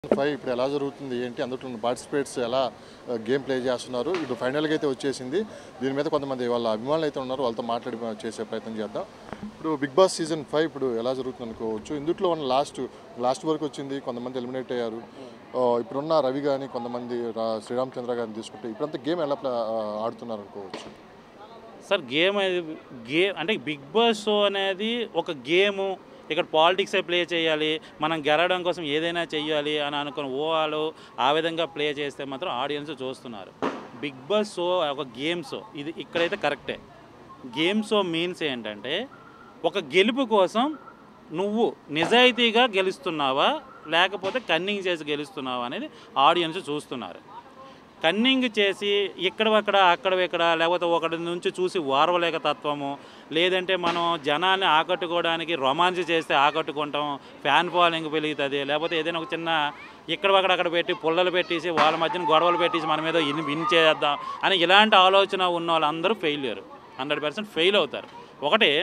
Five ఇప్పుడు ఎలా జరుగుతుంది ఏంటి అందులో పార్టిసిపేట్స్ ఎలా గేమ్ ప్లే చేస్తున్నారు ఇప్పుడు ఫైనల్గా అయితే వచ్చేసింది దీని మీద కొంతమంది వాళ్ళ అభిమానులు అయితే ఉన్నారు వాళ్ళతో మాట్లాడి చేసే ప్రయత్నం చేద్దాం ఇప్పుడు బిగ్ బాస్ సీజన్ ఫైవ్ ఇప్పుడు ఎలా జరుగుతుంది అనుకోవచ్చు ఇందులో ఉన్న లాస్ట్ లాస్ట్ వరకు వచ్చింది కొంతమంది ఎలిమినేట్ అయ్యారు ఆ, ఇప్పుడున్న రవి కానీ కొంతమంది రా- శ్రీరామచంద్ర గారిని తీసుకుంటే ఇప్పుడంతా గేమ్ ఎలా ప్లా- ఆడుతున్నారు అనుకోవచ్చు సార్ గేమ్ అనేది గేమ్ అంటే బిగ్ బాస్ షో అనేది ఒక గేము ఇక్కడ పాలిటిక్సే ప్లే చేయాలి మనం గెలవడం కోసం ఏదైనా చెయ్యాలి అని అనుకుని ఓవాలు ఆ విధంగా ప్లే చేస్తే మాత్రం ఆడియన్స్ చూస్తున్నారు బిగ్ బాస్ షో ఒక గేమ్ షో ఇది ఇక్కడైతే కరెక్టే గేమ్ షో మీన్స్ ఏంటంటే ఒక గెలుపు కోసం నువ్వు నిజాయితీగా గెలుస్తున్నావా లేకపోతే కన్నింగ్ చేసి గెలుస్తున్నావా అనేది ఆడియన్స్ చూస్తున్నారు కన్నింగ్ చేసి ఇక్కడక్కడ అక్కడ ఇక్కడ లేకపోతే ఒకటి నుంచి చూసి ఓర్వలేక తత్వము లేదంటే మనం జనాల్ని ఆకట్టుకోవడానికి రొమాన్స్ చేస్తే ఆకట్టుకుంటాం ఫ్యాన్ ఫాలోయింగ్ పెరుగుతుంది లేకపోతే ఏదైనా ఒక చిన్న ఇక్కడ అక్కడ అక్కడ పెట్టి పుల్లలు పెట్టేసి వాళ్ళ మధ్యన గొడవలు పెట్టేసి మన మీద ఇన్ విన్ చేద్దాం అని ఇలాంటి ఆలోచన ఉన్న వాళ్ళందరూ ఫెయిల్యూర్ హండ్రెడ్ పర్సెంట్ ఫెయిల్ అవుతారు ఒకటి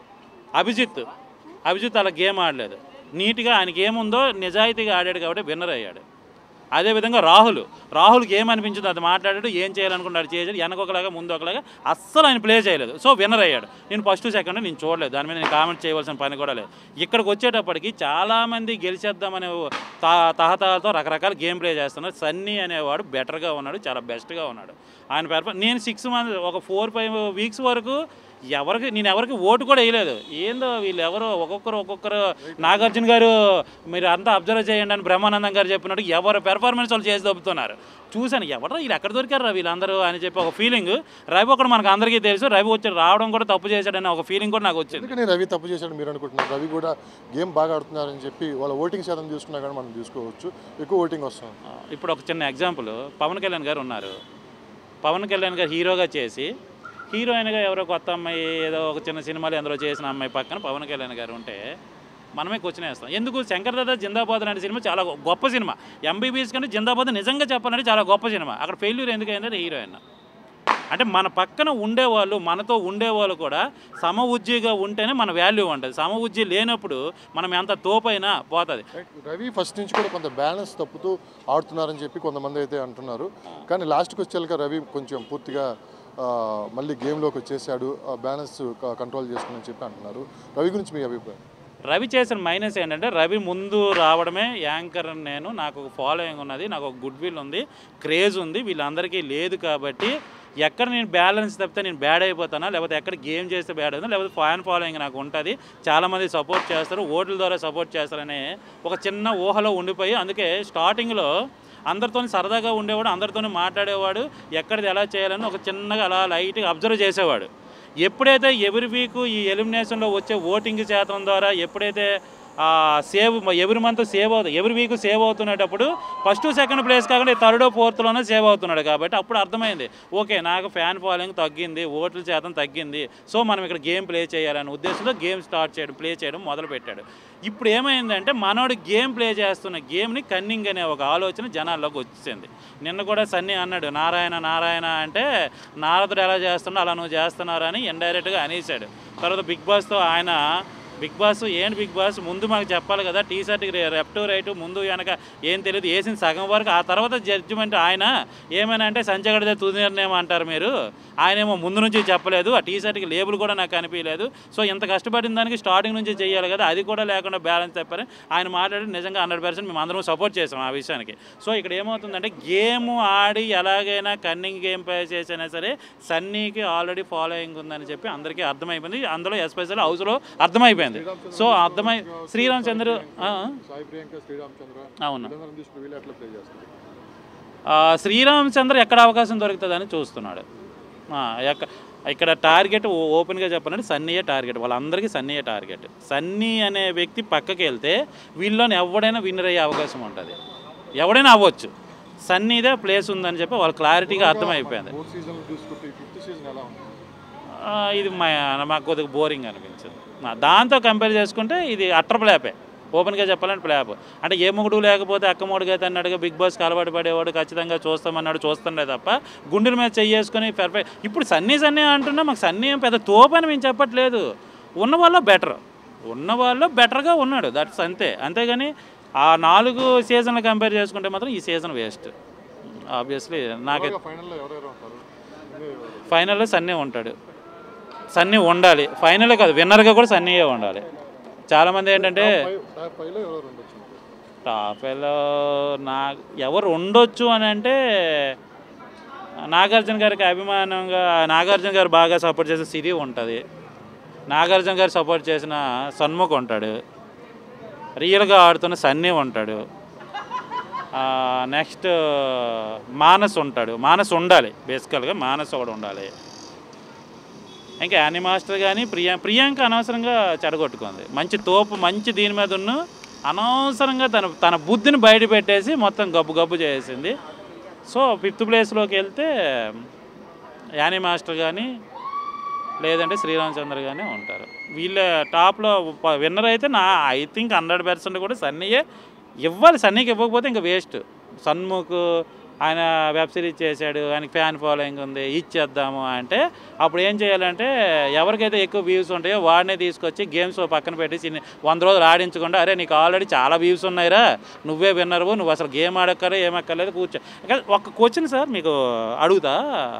అభిజిత్ అభిజిత్ అలా గేమ్ ఆడలేదు నీట్గా ఆయనకి ఏముందో నిజాయితీగా ఆడాడు కాబట్టి విన్నర్ అయ్యాడు అదేవిధంగా రాహుల్ రాహుల్కి ఏమనిపించిందో అది మాట్లాడాడు ఏం చేయాలనుకున్నాడు చేసాడు వెనక ఒకలాగా ముందు ఒకలాగా అస్సలు ఆయన ప్లే చేయలేదు సో విన్నర్ అయ్యాడు నేను ఫస్ట్ సెకండ్ నేను చూడలేదు దాని మీద నేను కామెంట్ చేయవలసిన పని కూడా లేదు ఇక్కడికి వచ్చేటప్పటికి చాలామంది గెలిచేద్దామనే తా తహతహతో రకరకాల గేమ్ ప్లే చేస్తున్నారు సన్నీ అనేవాడు బెటర్గా ఉన్నాడు చాలా బెస్ట్గా ఉన్నాడు ఆయన పెర్ఫార్ నేను సిక్స్ మంత్ ఒక ఫోర్ ఫైవ్ వీక్స్ వరకు ఎవరికి నేను ఎవరికి ఓటు కూడా వేయలేదు ఏందో వీళ్ళు ఎవరు ఒక్కొక్కరు ఒక్కొక్కరు నాగార్జున గారు మీరు అంతా అబ్జర్వ్ చేయండి అని బ్రహ్మానందం గారు చెప్పినట్టు ఎవరు పెర్ఫార్మెన్స్ వాళ్ళు చేసి దొబ్బుతున్నారు చూశాను ఎవరు వీళ్ళు ఎక్కడ దొరికారు రా వీళ్ళందరూ అని చెప్పి ఒక ఫీలింగ్ రవి ఒకటి మనకు అందరికీ తెలుసు రవి వచ్చి రావడం కూడా తప్పు చేశాడని ఒక ఫీలింగ్ కూడా నాకు వచ్చింది ఎందుకని రవి తప్పు చేశాడు మీరు అనుకుంటున్నారు రవి కూడా గేమ్ బాగా ఆడుతున్నారని చెప్పి వాళ్ళ ఓటింగ్ శాతం చూసుకున్నా కానీ మనం చూసుకోవచ్చు ఎక్కువ ఓటింగ్ వస్తుంది ఆ, ఇప్పుడు ఒక చిన్న ఎగ్జాంపుల్ పవన్ కళ్యాణ్ గారు ఉన్నారు పవన్ కళ్యాణ్ గారు హీరోగా చేసి హీరోయిన్గా ఎవరో కొత్త అమ్మాయి ఏదో ఒక చిన్న సినిమాలు ఎందులో చేసిన అమ్మాయి పక్కన పవన్ కళ్యాణ్ గారు ఉంటే మనమే క్వశ్చన్ వేస్తాం ఎందుకు శంకర్ దాదా జిందాబాద్ లాంటి సినిమా చాలా గొ- గొప్ప సినిమా ఎంబీబీఎస్ కంటే జిందాబాద్ నిజంగా చెప్పాలంటే చాలా గొప్ప సినిమా అక్కడ ఫెయిల్యూర్ ఎందుకు అయిందంటే హీరోయిన్ అంటే మన పక్కన ఉండేవాళ్ళు మనతో ఉండేవాళ్ళు కూడా సమ ఉజ్జీగా ఉంటేనే మన వాల్యూ ఉంటుంది సమ ఉజ్జీ లేనప్పుడు మనం ఎంత తోపైనా పోతుంది రవి ఫస్ట్ నుంచి కూడా కొంత బ్యాలెన్స్ తప్పుతూ ఆడుతున్నారని చెప్పి కొంతమంది అయితే అంటున్నారు కానీ లాస్ట్కి వచ్చేలాగా రవి కొంచెం పూర్తిగా ఆ, మళ్ళీ గేమ్లోకి వచ్చేసాడు బ్యాలెన్స్ కంట్రోల్ చేసుకుని చెప్పి అంటున్నారు రవి గురించి మీ అభిప్రాయం రవి చేసిన మైనస్ ఏంటంటే రవి ముందు రావడమే యాంకర్ నేను నాకు ఒక ఫాలోయింగ్ ఉన్నది నాకు ఒక గుడ్ విల్ ఉంది క్రేజ్ ఉంది వీళ్ళందరికీ లేదు కాబట్టి ఎక్కడ నేను బ్యాలెన్స్ తప్పితే నేను బ్యాడ్ అయిపోతానా లేకపోతే ఎక్కడ గేమ్ చేస్తే బ్యాడ్ అవుతుందా లేకపోతే ఫ్యాన్ ఫాలోయింగ్ నాకు ఉంటుంది చాలామంది సపోర్ట్ చేస్తారు ఓట్ల ద్వారా సపోర్ట్ చేస్తారనే ఒక చిన్న ఊహలో ఉండిపోయి అందుకే స్టార్టింగ్లో అందరితో సరదాగా ఉండేవాడు అందరితో మాట్లాడేవాడు ఎక్కడిది ఎలా చేయాలని ఒక చిన్నగా అలా లైట్గా అబ్జర్వ్ చేసేవాడు ఎప్పుడైతే ఎవరి వీక్ ఈ ఎలిమినేషన్లో వచ్చే ఓటింగ్ శాతం ద్వారా ఎప్పుడైతే సేవ్ ఎవరి మంత్ సేవ్ అవుతుంది ఎవరి వీక్ సేవ్ అవుతున్నప్పుడు ఫస్ట్ సెకండ్ ప్లేస్ కాకుండా థర్డ్ ఫోర్త్లోనే సేవ్ అవుతున్నాడు కాబట్టి అప్పుడు అర్థమైంది ఓకే నాకు ఫ్యాన్ ఫాలోయింగ్ తగ్గింది ఓట్ల శాతం తగ్గింది సో మనం ఇక్కడ గేమ్ ప్లే చేయాలనే ఉద్దేశంతో గేమ్ స్టార్ట్ చేయడం ప్లే చేయడం మొదలు పెట్టాడు ఇప్పుడు ఏమైందంటే మనోడు గేమ్ ప్లే చేస్తున్న గేమ్ని కన్నింగ్ అనే ఒక ఆలోచన జనాల్లోకి వచ్చింది నిన్న కూడా సన్నీ అన్నాడు నారాయణ నారాయణ అంటే నారదుడు ఎలా చేస్తున్నా అలా నువ్వు చేస్తున్నారు అని ఇండైరెక్ట్గా అనేసాడు తర్వాత బిగ్ బాస్తో ఆయన బిగ్ బాస్ ఏంటి బిగ్ బాస్ ముందు మాకు చెప్పాలి కదా టీ షర్ట్కి లెఫ్ట్ రైట్ ముందు వెనక ఏం తెలియదు వేసిన సగం వరకు ఆ తర్వాత జడ్జిమెంట్ ఆయన ఏమైనా అంటే సంజయ్ గడిదే తుది నిర్ణయం అంటారు మీరు ఆయనేమో ముందు నుంచి చెప్పలేదు ఆ టీ షర్ట్కి లేబుల్ కూడా నాకు కనిపించలేదు సో ఇంత కష్టపడిన దానికి స్టార్టింగ్ నుంచి చేయాలి కదా అది కూడా లేకుండా బ్యాలెన్స్ చెప్పారని ఆయన మాట్లాడి నిజంగా హండ్రెడ్ పర్సెంట్ మేము అందరం సపోర్ట్ చేసాం ఆ విషయానికి సో ఇక్కడ ఏమవుతుందంటే గేమ్ ఆడి ఎలాగైనా కన్నింగ్ గేమ్ ప్లే చేసినా సరే సన్నీకి ఆల్రెడీ ఫాలోయింగ్ ఉందని చెప్పి అందరికీ అర్థమైపోయింది అందులో ఎస్పెషల్ హౌస్లో అర్థమైపోయింది సో అర్థమై శ్రీరామ్ చంద్ర ఆ, సాయి ప్రియాంక శ్రీరామచంద్ర అవును వీళ్ళందరం తీసుకుని వీళ్ళు ఎట్లా ప్లే చేస్తారు ఆ, శ్రీరామ్ చంద్ర ఎక్కడ అవకాశం దొరుకుతుందని చూస్తున్నాడు ఆ, ఎక్క- ఇక్కడ టార్గెట్ ఓ- ఓపెన్గా చెప్పాలంటే సన్నీయే టార్గెట్ వాళ్ళందరికీ సన్నీయే టార్గెట్ సన్నీ అనే వ్యక్తి పక్కకి వెళ్తే వీళ్ళని ఎవడైనా విన్నర్ అయ్యే అవకాశం ఉంటుంది ఎవడైనా అవ్వచ్చు సన్నీదే ప్లేస్ ఉందని చెప్పి వాళ్ళ క్లారిటీగా అర్థమైపోయింది ఫోర్ సీజన్ చూసుకుంటే ఫిఫ్త్ సీజన్ ఎలా ఉంది ఆ, ఇది మా మాకు కొద్దిగా బోరింగ్ అనిపించింది ఆ, దాంతో కంపేర్ చేసుకుంటే ఇది అట్టర్ ప్లాపే ఓపెన్గా చెప్పాలంటే ప్లాప్ అంటే ఏ మొగుడు లేకపోతే అక్క మొగుడుగా అయితే అన్నాడుగా బిగ్ బాస్కి అలవాటు పడేవాడు ఖచ్చితంగా చూస్తామన్నాడు చూస్తుండే తప్ప గుండెల మీద చెయ్యేసుకొని పెర్ఫెక్ట్ ఇప్పుడు సన్నీ సన్నీ అంటున్నా మాకు సన్నీ ఏం పెద్ద తోపని మేము చెప్పట్లేదు ఉన్న వాళ్ళు బెటర్ ఉన్న వాళ్ళు బెటర్గా ఉన్నాడు దట్స్ అంతే అంతేగాని ఆ నాలుగు సీజన్లు కంపేర్ చేసుకుంటే మాత్రం ఈ సీజన్ వేస్ట్ ఆబ్వియస్లీ నాకైతే ఫైనల్లో ఎవరెవరు ఉంటారు ఫైనల్లో సన్నీ ఉంటాడు సన్నీ ఉండాలి ఫైనల్ కాదు విన్నర్గా కూడా సన్నీయే ఉండాలి చాలామంది ఏంటంటే టాప్ ఫైవ్లో ఎవరెవరు ఉండొచ్చు టాప్లో నా ఎవరు ఉండొచ్చు అని అంటే నాగార్జున గారికి అభిమానంగా నాగార్జున గారు బాగా సపోర్ట్ చేసిన సిరి ఉంటుంది నాగార్జున గారు సపోర్ట్ చేసిన సన్ముఖ్ ఉంటాడు రియల్గా ఆడుతున్న సన్నీ ఉంటాడు నెక్స్ట్ మానస్ ఉంటాడు మానస్ ఉండాలి బేసికల్గా మానస్ ఒకడు ఉండాలి ఇంకా యానీ మాస్టర్ కానీ ప్రియా ప్రియాంక అనవసరంగా చెడగొట్టుకుంది మంచి తోపు మంచి దీని మీద ఉన్న అనవసరంగా తన తన బుద్ధిని బయట పెట్టేసి మొత్తం గబ్బు గబ్బు చేసింది సో ఫిఫ్త్ ప్లేస్లోకి వెళ్తే యానీ మాస్టర్ కానీ లేదంటే శ్రీరామచంద్ర కానీ ఉంటారు వీళ్ళ టాప్లో విన్నర్ అయితే నా ఐ థింక్ హండ్రెడ్ పర్సెంట్ కూడా సన్నీయే ఇవ్వాలి సన్నీకి ఇవ్వకపోతే ఇంకా వేస్ట్ సన్ముఖ్ ఆయన వెబ్ సిరీస్ చేశాడు ఆయనకి ఫ్యాన్ ఫాలోయింగ్ ఉంది ఇచ్చేద్దాము అంటే అప్పుడు ఏం చేయాలంటే ఎవరికైతే ఎక్కువ వ్యూస్ ఉంటాయో వాడినే తీసుకొచ్చి గేమ్స్ పక్కన పెట్టి చిన్న వంద రోజులు ఆడించకుండా అరే నీకు ఆల్రెడీ చాలా వ్యూస్ ఉన్నాయిరా నువ్వే విన్నరు నువ్వు అసలు గేమ్ ఆడక్కరే ఏమక్కర్లేదు కూర్చో ఇంకా ఒక క్వశ్చన్ సార్ మీకు అడుగుతా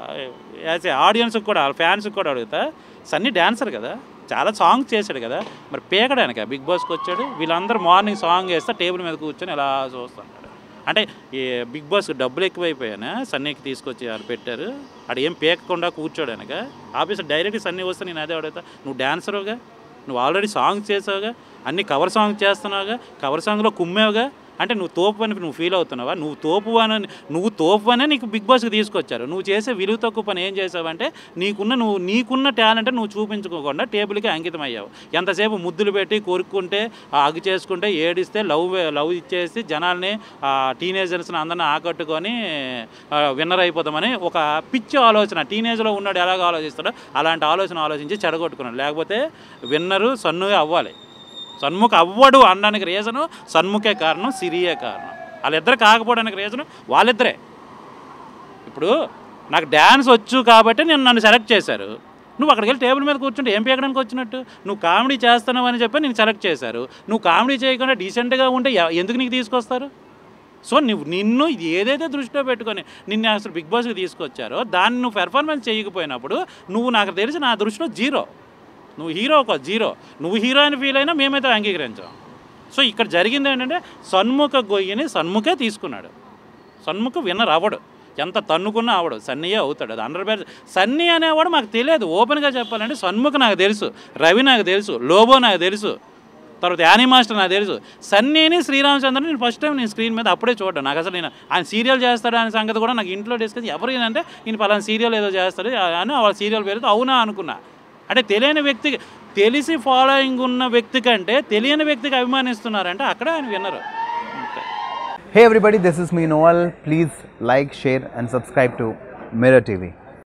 యాజ్ ఏ ఆడియన్స్కి కూడా ఫ్యాన్స్కి కూడా అడుగుతా సన్నీ డాన్సర్ కదా చాలా సాంగ్స్ చేశాడు కదా మరి పీకడానికి బిగ్ బాస్కి వచ్చాడు వీళ్ళందరూ మార్నింగ్ సాంగ్ వేస్తే టేబుల్ మీద కూర్చొని ఇలా చూస్తున్నాడు అంటే ఈ బిగ్ బాస్కి డబ్బులు ఎక్కువైపోయానా సన్నీకి తీసుకొచ్చి ఆడు పెట్టారు ఆడు ఏం పీకకుండా కూర్చోడు అనక ఆఫీస్ డైరెక్ట్ సన్నీ వస్తే నేను అదే అడుగుతా నువ్వు డాన్సరుగా నువ్వు ఆల్రెడీ సాంగ్స్ చేసావుగా అన్ని కవర్ సాంగ్ చేస్తున్నావుగా కవర్ సాంగ్లో కుమ్మేవుగా అంటే నువ్వు తోపు అని నువ్వు ఫీల్ అవుతున్నావా నువ్వు తోపు అని నువ్వు తోపు అనే నీకు బిగ్ బాస్కి తీసుకొచ్చారు నువ్వు చేసే విలువ తక్కువ పని ఏం చేసావంటే నీకున్న నువ్వు నీకున్న టాలెంట్ నువ్వు చూపించుకోకుండా టేబుల్కి అంకితం అయ్యావు ఎంతసేపు ముద్దులు పెట్టి కొరుక్కుంటే అగు చేసుకుంటే ఏడిస్తే లవ్ లవ్ ఇచ్చేసి జనాల్ని టీనేజర్స్ని అందరిని ఆకట్టుకొని విన్నర్ అయిపోతామని ఒక పిచ్చి ఆలోచన టీనేజ్లో ఉన్నాడు ఎలాగ ఆలోచిస్తాడో అలాంటి ఆలోచన ఆలోచించి చెడగొట్టుకున్నాడు లేకపోతే విన్నరు సన్నుగా అవ్వాలి సన్ముఖ అవ్వడు అనడానికి రీజను సన్ముఖే కారణం సిరియే కారణం వాళ్ళిద్దరు కాకపోవడానికి రీజను వాళ్ళిద్దరే ఇప్పుడు నాకు డ్యాన్స్ వచ్చు కాబట్టి నేను నన్ను సెలెక్ట్ చేశారు నువ్వు అక్కడికి వెళ్ళి టేబుల్ మీద కూర్చుంటే ఏం పీకడానికి వచ్చినట్టు నువ్వు కామెడీ చేస్తున్నావు అని చెప్పి నేను సెలెక్ట్ చేశారు నువ్వు కామెడీ చేయకుండా డీసెంట్గా ఉంటే ఎ- ఎందుకు నీకు తీసుకొస్తారు సో నువ్వు నిన్ను ఏదైతే దృష్టిలో పెట్టుకొని నిన్ను అసలు బిగ్ బాస్కి తీసుకొచ్చారో దాన్ని నువ్వు పెర్ఫార్మెన్స్ చేయకపోయినప్పుడు నువ్వు నాకు తెలిసి నా దృష్టిలో జీరో నువ్వు హీరో ఒక జీరో నువ్వు హీరో అని ఫీల్ అయినా మేమైతే అంగీకరించాం సో ఇక్కడ జరిగింది ఏంటంటే సన్ముఖ గొయ్యిని సన్ముఖే తీసుకున్నాడు సన్ముఖ విన్నర్ అవ్వడు ఎంత తన్నుకున్నా అవడు సన్నీయే అవుతాడు అది హండ్రెడ్ పర్సెంట్ సన్నీ అనేవాడు మాకు తెలియదు ఓపెన్గా చెప్పాలంటే సన్ముఖ నాకు తెలుసు రవి నాకు తెలుసు లోబో నాకు తెలుసు తర్వాత యానీ మాస్టర్ నాకు తెలుసు సన్నీని శ్రీరామచంద్రని నేను ఫస్ట్ టైం నేను స్క్రీన్ మీద అప్పుడే చూడ్డాను నాకు అసలు నేను ఆయన సీరియల్ చేస్తాడు అనే సంగతి కూడా నాకు ఇంట్లో డిస్కస్ ఎవరు ఏంటంటే నేను పలానా సీరియల్ ఏదో చేస్తాడు అని వాళ్ళ సీరియల్ పేరుతో అవునా అనుకున్నా అంటే తెలియని వ్యక్తికి తెలిసి ఫాలోయింగ్ ఉన్న వ్యక్తి కంటే తెలియని వ్యక్తికి అభిమానిస్తున్నారంటే అక్కడే ఆయన విన్నరు అంతే Hey everybody, this is me Noel. Please like, share, and subscribe to Mirror TV.